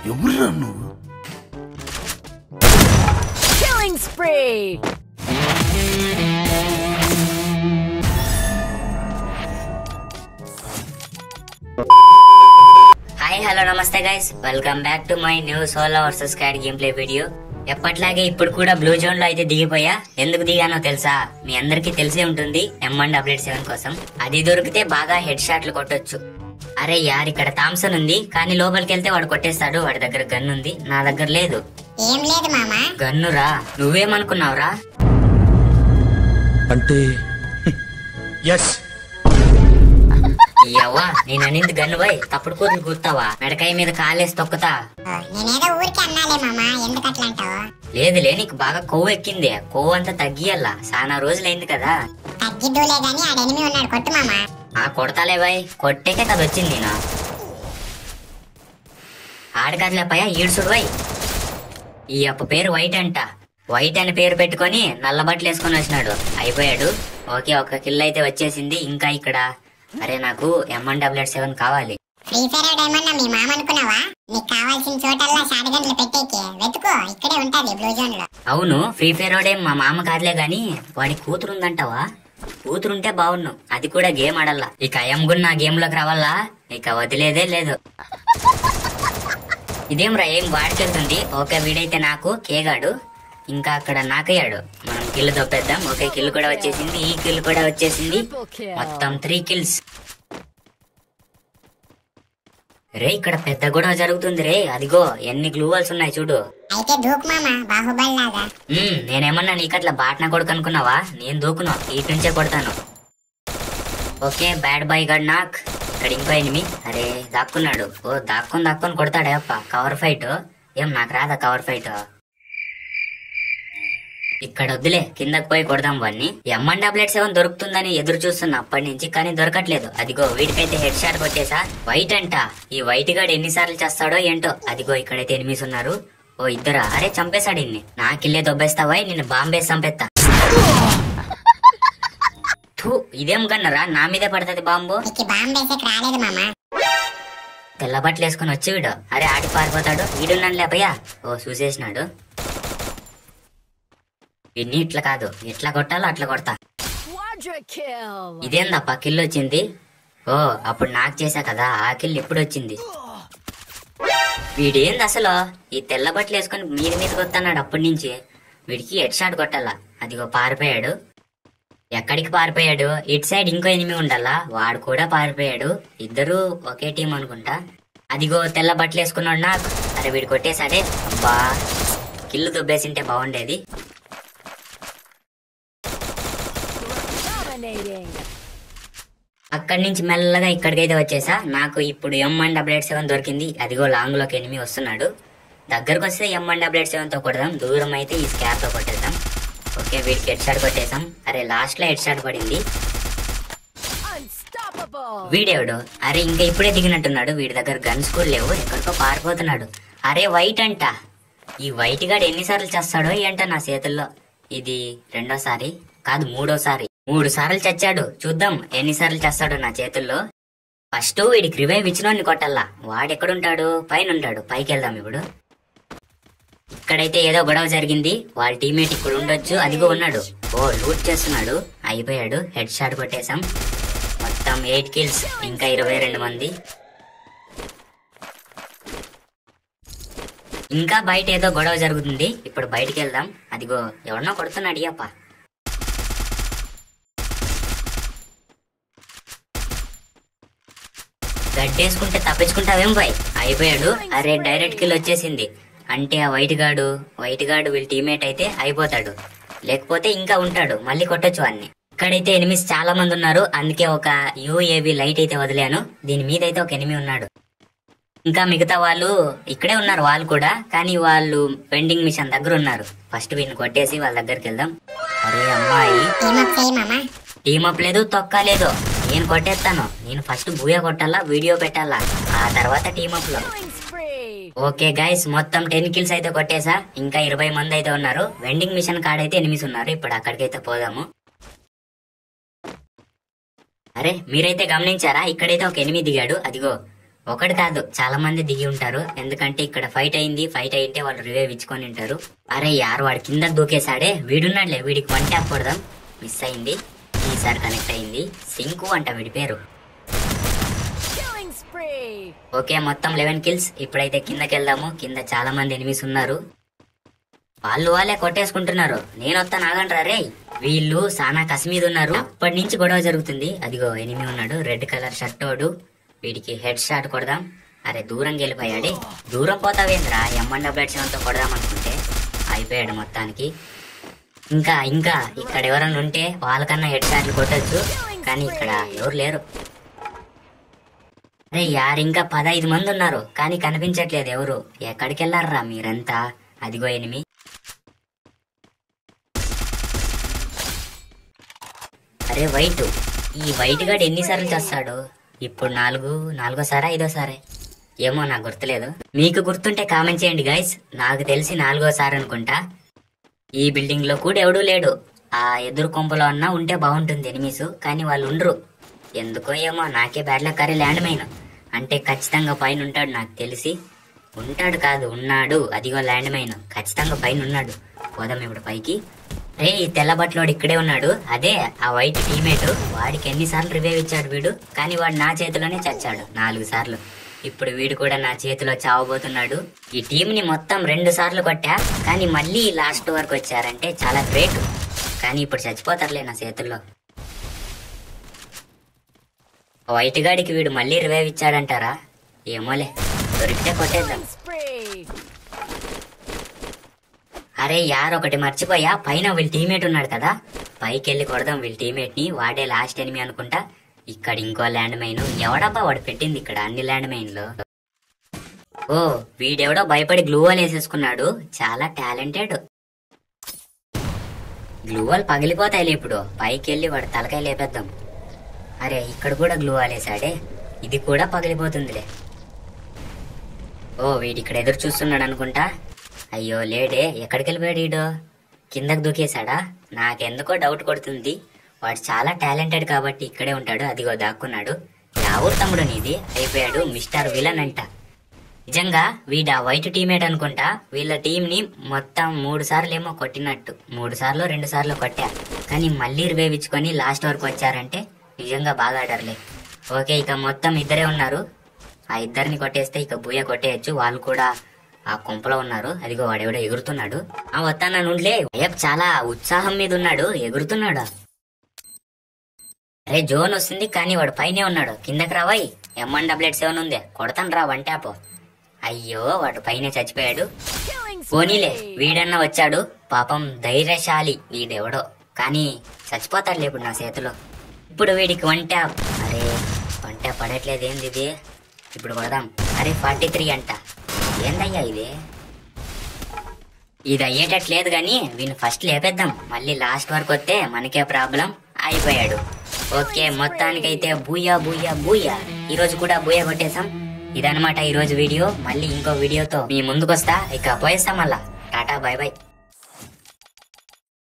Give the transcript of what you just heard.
ఎవరురా నువ్వు Killing spree! Hi hello నమస్తే guys welcome back to my new solo versus cat game play video ఎప్పట్లాగే ఇప్పుడు కూడా బ్లూ జోన్ లో అయితే దిగిపోయా ఎందుకు దిగానో తెలుసా మీ అందరికీ తెలిసే ఉంటుంది ఎం అండ్ అప్డేట్ సెవెన్ కోసం అది దొరికితే బాగా హెడ్ షాట్లు కొట్టొచ్చు అరే యార్ ఇక్కడ థామ్సన్ ఉంది కానీ లోపలికి వెళ్తే వాడు కొట్టేస్తాడు వాడి దగ్గర గన్ ఉంది నా దగ్గర లేదు ఏం లేదు మామా గన్నురా నువ్వేమనుకున్నావురా అంటే ఎస్ ఎవ్వా నేను అనింది గన్ను పోయి తప్పుడు కూతురు కూర్తావా మెడకాయ మీద కాలేసి తొక్కుతా ఓ, నేనేదో ఊరికే అన్నాలే మామా ఎందుకు అట్లా అంటావు లేదులే నీకు బాగా కొవ్వు ఎక్కింది కొవ్వు అంతా తగ్గియల్లా చాలా రోజులైంది కదా తగ్గిద్దులే గాని ఆడ ఎనిమి ఉన్నాడు కొట్టు మామా ఆ కొడతాలే బాయ్ కొట్టేకే కదా వచ్చింది నేను ఆడకాదులే పయ్యా ఈడ్సుడు బాయ్ ఈ అప్ప పేరు వైట్ అంట వైట్ అని పేరు పెట్టుకొని నల్ల బట్టలు వేసుకొని వచ్చినాడు అయిపోయాడు ఓకే ఒక కిల్ అయితే వచ్చేసింది ఇంకా ఇక్కడ అరే నాకు ఎంఎన్ డబ్ల్యూఎట్ సెవెన్ కావాలి ఫ్రీ ఫైర్ ఏమన్నా మీ మామ అనుకున్నావా నీకు కావాల్సిన చోటల్లా షార్ట్ గంటలు పెట్టేకి వెతుకో ఇక్కడే ఉంటది బ్లూ జోన్ లో అవును ఫ్రీ ఫైర్ వాడే మా మామ కాదులే గాని వాడి కూతురుందంటావా కూతురుంటే బాగున్ను అది కూడా గేమ్ ఆడల్లా ఇక అయ్యంగున్ నా గేమ్ లోకి రావాలా ఇక వదిలేదే లేదు ఇదేం రా ఏం వాడికెళ్తుంది ఓకే వీడైతే నాకు కేగాడు ఇంకా అక్కడ నాకయ్యాడు మనం కిల్లు దొప్పేద్దాం ఓకే కిల్ కూడా వచ్చేసింది ఈ కిల్ కూడా వచ్చేసింది Triple kill. మొత్తం త్రీ కిల్స్ రే ఇక్కడ పెద్ద గొడవ జరుగుతుంది రే అదిగో ఎన్ని గ్లూవల్స్ ఉన్నాయి చూడు అయితే దూకు మామా బాహుబలి లాగా మ్మ్, నేనేమన్నా నీకట్లా బాట్న కొడుకు అనుకున్నావా నేను దూకును ఇటు నుంచే కొడతాను ఓకే బ్యాడ్ బాయ్ గడ్ నాక్ ఇక్కడ ఇంకో ఎనిమి అరే దాక్కున్నాడు ఓ దాక్కుని దాక్కుని కొడతాడే అప్ప కవర్ ఫైట్ ఏం నాకు రాదా కవర్ ఫైట్ ఇక్కడ వద్దులే కిందకి పోయి కొడదాం వాడిని ఎంఎన్ టాబ్లెట్ సెవెన్ దొరుకుతుందని ఎదురు చూస్తున్నా అప్పటి నుంచి కానీ దొరకట్లేదు అదిగో వీడికైతే హెడ్ షాట్ కొట్టేసా వైట్ అంట ఈ వైట్ గాడు ఎన్నిసార్లు చేస్తాడో ఏంటో అదిగో ఇక్కడైతే ఎనిమిస్ ఉన్నారు ఓ ఇద్దరా అరే చంపేశాడు ఇన్ని నాకిల్లే దొబ్బేస్తావా నిన్ను బాంబేసి చంపేస్తా థూ, ఇదేం కన్నరా నా మీదే పడుతుంది బాంబు నీకు బాంబు వేసేకి రాలేదు మామా తెల్ల బట్టలు వేసుకొని వచ్చి వీడు అరే ఆడి పారిపోతాడు వీడున్నాను లేపయ్యా ఓ చూసేసినాడు వీడిని ఇట్లా కాదు ఎట్లా కొట్టాలో అట్లా కొడతా Quadra kill! ఇదేందప్ప కిల్ వచ్చింది ఓ అప్పుడు నాకు చేశా కదా ఆ కిల్ ఇప్పుడు వచ్చింది వీడేంది అసలు ఈ తెల్ల బట్టలు వేసుకొని మీద మీదకి వస్తున్నాడు అప్పటి నుంచి వీడికి హెడ్ షాట్ కొట్టాలా అదిగో పారిపోయాడు ఎక్కడికి పారిపోయాడు ఇటు సైడ్ ఇంకో ఎనిమి ఉండాలా వాడు కూడా పారిపోయాడు ఇద్దరు ఒకే టీం అనుకుంటా అదిగో తెల్ల బట్టలు వేసుకున్నాడు నాకు అరే వీడు కొట్టేశాడే అబ్బా కిల్లు దుబ్బేసింటే బాగుండేది Dominating! అక్కడి నుంచి మెల్లగా ఇక్కడికైతే వచ్చేసా నాకు ఇప్పుడు ఎం అండ్ డబ్ల్యూఎట్ సెవెన్ దొరికింది అదిగో లాంగ్ లోకి ఎనిమి వస్తున్నాడు దగ్గరకు వస్తే ఎం అండ్ డబ్ల్యూఎట్ సెవెన్ తో కొడదాం దూరం అయితే ఈ స్కాప్ తో కొట్టేద్దాం ఓకే వీడికి హెడ్ షాట్ కొట్టేసాం అరే లాస్ట్ లో హెడ్ షాట్ పడింది Unstoppable! వీడేవాడు అరే ఇంకా ఇప్పుడే దిగినట్టున్నాడు వీడి దగ్గర గన్స్ కూడా లేవు ఎక్కడికో పారిపోతున్నాడు అరే వైట్ అంట ఈ వైట్ గాడు ఎన్నిసార్లు చేస్తాడో ఏంట నా చేతుల్లో ఇది రెండోసారి కాదు మూడోసారి మూడు సార్లు చచ్చాడు చూద్దాం ఎన్నిసార్లు చేస్తాడో నా చేతుల్లో ఫస్ట్ వీడికి రివైవ్ ఇచ్చినోడిని కొట్టల్లా వాడెక్కడుంటాడు పైన ఉంటాడు పైకి వెళ్దాం ఇప్పుడు ఇక్కడైతే ఏదో గొడవ జరిగింది వాళ్ళ టీమేట్ ఇక్కడ ఉండొచ్చు అదిగో ఉన్నాడు ఓ లూట్ చేస్తున్నాడు అయిపోయాడు హెడ్ షాట్ కొట్టేశాం మొత్తం ఎయిట్ కిల్స్ ఇంకా ఇరవై రెండు మంది ఇంకా బయట ఏదో గొడవ జరుగుతుంది ఇప్పుడు బయటికి వెళ్దాం అదిగో ఎవరినో కొడుతున్నాడు ఈ అప్ప గడ్డేసుకుంటే తప్పించుకుంటావేం బాయ్ అయిపోయాడు అరే డైరెక్ట్ కిల్ వచ్చేసింది అంటే ఆ వైట్ గాడు వైట్ గాడు వీళ్ళ టీమేట్ అయితే అయిపోతాడు లేకపోతే ఇంకా ఉంటాడు మళ్ళీ కొట్టొచ్చు వాడిని ఇక్కడైతే ఎనిమిస్ చాలా మంది ఉన్నారు అందుకే ఒక యూఏవి లైట్ అయితే వదిలాను దీని మీద అయితే ఒక ఎనిమి ఉన్నాడు ఇంకా మిగతా వాళ్ళు ఇక్కడే ఉన్నారు వాళ్ళు కూడా కానీ వాళ్ళు వెండింగ్ మిషన్ దగ్గర ఉన్నారు ఫస్ట్ వీళ్ళని కొట్టేసి వాళ్ళ దగ్గరికి వెళ్దాం అరే అమ్మాయి టీమ్ అప్ చేయి మామా టీమ్ అప్ లేదు తొక్క లేదు నేను కొట్టేస్తాను నేను ఫస్ట్ బూయా కొట్టాలా వీడియో పెట్టాలా ఆ తర్వాత టీమ్ అప్ లో Killing spree! ఓకే గైస్ మొత్తం టెన్ కిల్స్ అయితే కొట్టేసా ఇంకా ఇరవై మంది అయితే ఉన్నారు వెండింగ్ మిషన్ కాడైతే ఎనిమిది ఉన్నారు ఇప్పుడు అక్కడికైతే పోదాము అరే మీరైతే గమనించారా ఇక్కడైతే ఒక ఎనిమిది దిగాడు అదిగో ఒకటి కాదు చాలా మంది దిగి ఉంటారు ఎందుకంటే ఇక్కడ ఫైట్ అయింది ఫైట్ అయింటే వాళ్ళు రివైవ్ ఇచ్చుకొని ఉంటారు అరే యారు వాడు కింద దూకేశాడే వీడున్నాడులే వీడికి వన్ ట్యాప్ కొడదాం మిస్ అయింది ఈసారి కనెక్ట్ అయింది సింకు అంట వీడి పేరు Killing spree. ఓకే మొత్తం లెవెన్ కిల్స్ ఇప్పుడైతే కిందకి వెళ్దాము కింద చాలా మంది ఎనిమిస్ ఉన్నారు వాళ్ళు వాళ్ళే కొట్టేసుకుంటున్నారు నేను వస్తాను ఆగండ్రా రే వీళ్ళు సానా కసి మీద ఉన్నారు అప్పటి నుంచి గొడవ జరుగుతుంది అదిగో ఎనిమి ఉన్నాడు రెడ్ కలర్ షర్ట్ వాడు వీడికి హెడ్ షాట్ కొడదాం అరే దూరం వెళ్ళిపోయాడే దూరం పోతావేంద్రా ఎమ్మండ బ్లడ్ సెవెన్తో కొడదాం అనుకుంటే అయిపోయాడు మొత్తానికి ఇంకా ఇంకా ఇక్కడ ఎవరైనా ఉంటే వాళ్ళకన్నా హెడ్ షాట్లు కొట్టచ్చు కానీ ఇక్కడ ఎవరు లేరు అరే యార్ ఇంకా పదహైదు మంది ఉన్నారు కానీ కనిపించట్లేదు ఎవరు ఎక్కడికి వెళ్ళారా మీరంతా అదిగో ఎనిమి అరే వైట్ ఈ వైట్ గాడు ఎన్నిసార్లు చేస్తాడు ఇప్పుడు నాలుగు నాలుగోసారా ఐదోసారే ఏమో నాకు గుర్తులేదు మీకు గుర్తుంటే కామెంట్ చేయండి గైస్ నాకు తెలిసి నాలుగోసారి అనుకుంటా ఈ బిల్డింగ్ లో కూడా ఎవడూ లేడు ఆ ఎదురు కొంపలో అన్నా ఉంటే బాగుంటుంది ఎనిమిస్ కానీ వాళ్ళు ఉండరు ఎందుకో ఏమో నాకే బ్యాడ్ లక్ అరే ల్యాండ్ మైన్ అంటే ఖచ్చితంగా పైన ఉంటాడు నాకు తెలిసి ఉంటాడు కాదు ఉన్నాడు అదిగో ల్యాండ్ మైన్ ఖచ్చితంగా పైన ఉన్నాడు పోదాం ఇప్పుడు పైకి రే ఈ తెల్ల బట్టలోడు ఇక్కడే ఉన్నాడు అదే ఆ వైట్ టీమేట్ వాడికి ఎన్నిసార్లు రివైవ్ ఇచ్చాడు వీడు కానీ వాడు నా చేతిలోనే చచ్చాడు నాలుగు సార్లు ఇప్పుడు వీడు కూడా నా చేతిలో చావబోతున్నాడు ఈ టీం ని మొత్తం రెండు సార్లు కొట్టా కానీ మళ్ళీ లాస్ట్ వరకు వచ్చారంటే చాలా గ్రేట్ కానీ ఇప్పుడు చచ్చిపోతారులే నా చేతుల్లో వైట్ గాడికి వీడు మళ్ళీ రివైవ్ ఇచ్చాడంటారా ఏమోలే దొరికితే కొట్టేద్దాం Killing spree. అరే యార్ ఒకటి మర్చిపోయా పైన వీళ్ళ టీమేట్ ఉన్నాడు కదా పైకి వెళ్ళి కొడదాం వీళ్ళ టీమేట్ ని వాడే లాస్ట్ ఎనిమి అనుకుంటా ఇక్కడ ఇంకో ల్యాండ్ మైన్ ఎవడబ్బా వాడు పెట్టింది ఇక్కడ అన్ని ల్యాండ్ మైన్లు ఓ వీడెవడో భయపడి గ్లూవాల్ వేసేసుకున్నాడు చాలా టాలెంటెడ్ గ్లూవాల్ పగిలిపోతాయిలే ఇప్పుడు పైకి వెళ్ళి వాడు తలకాయ లేపేద్దాం అరే ఇక్కడ కూడా గ్లూవాల్ వేసాడే ఇది కూడా పగిలిపోతుందిలే ఓ వీడి ఇక్కడ ఎదురు చూస్తున్నాడు అనుకుంటా అయ్యో లేడే ఎక్కడికి వెళ్ళిపోయాడు వీడు కిందకు దూకేశాడా నాకెందుకో డౌట్ కొడుతుంది వాడు చాలా టాలెంటెడ్ కాబట్టి ఇక్కడే ఉంటాడు అదిగో దాక్కున్నాడు యావూరు తమ్ముడు నీది అయిపోయాడు మిస్టర్ విలన్ అంట నిజంగా వీడు ఆ వైట్ టీమేట్ అనుకుంటా వీళ్ళ టీం ని మొత్తం మూడు సార్లు ఏమో కొట్టినట్టు మూడు సార్లు రెండు సార్లు కొట్టా కానీ మళ్ళీ రివేవించుకొని లాస్ట్ వరకు వచ్చారంటే నిజంగా బాగా ఆడారులే ఓకే ఇక మొత్తం ఇద్దరే ఉన్నారు ఆ ఇద్దరిని కొట్టేస్తే ఇక బూయ కొట్టేయచ్చు వాళ్ళు కూడా ఆ కొంపలో ఉన్నారు అదిగో వాడెవడో ఎగురుతున్నాడు ఆ వస్తానా నుండిలే అయ్యప్ చాలా ఉత్సాహం మీద ఉన్నాడు ఎగురుతున్నాడు అరే జోన్ వస్తుంది కానీ వాడు పైనే ఉన్నాడు కిందకి రావాయి ఎంఎన్ డబ్లెట్ సెవెన్ ఉంది కొడతాను రా వన్ ట్యాప్ అయ్యో వాడు పైనే చచ్చిపోయాడు Killing పోనీలే spree. వీడన్నా వచ్చాడు పాపం ధైర్యశాలి వీడెవడో కానీ చచ్చిపోతాడులే ఇప్పుడు నా చేతిలో ఇప్పుడు వీడికి వన్ ట్యాప్ అరే వన్ ట్యాప్ పడట్లేదు ఏంది ఇది ఇప్పుడు కొడదాం అరే ఫార్టీ త్రీ అంట ఏందయ్యా ఇది ఇది అయ్యేటట్లేదు కానీ వీని ఫస్ట్ లేపేద్దాం మళ్ళీ లాస్ట్ వరకు వస్తే మనకే ప్రాబ్లం అయిపోయాడు ఓకే మొత్తానికైతే బూయా బూయా బూయా ఈ రోజు కూడా బూయా కొట్టేసాం ఇదనమాట ఈ రోజు వీడియో మళ్ళీ ఇంకో వీడియోతో మీ ముందుకొస్తా ఇక పోయేస్తాం మళ్ళా టాటా బై బై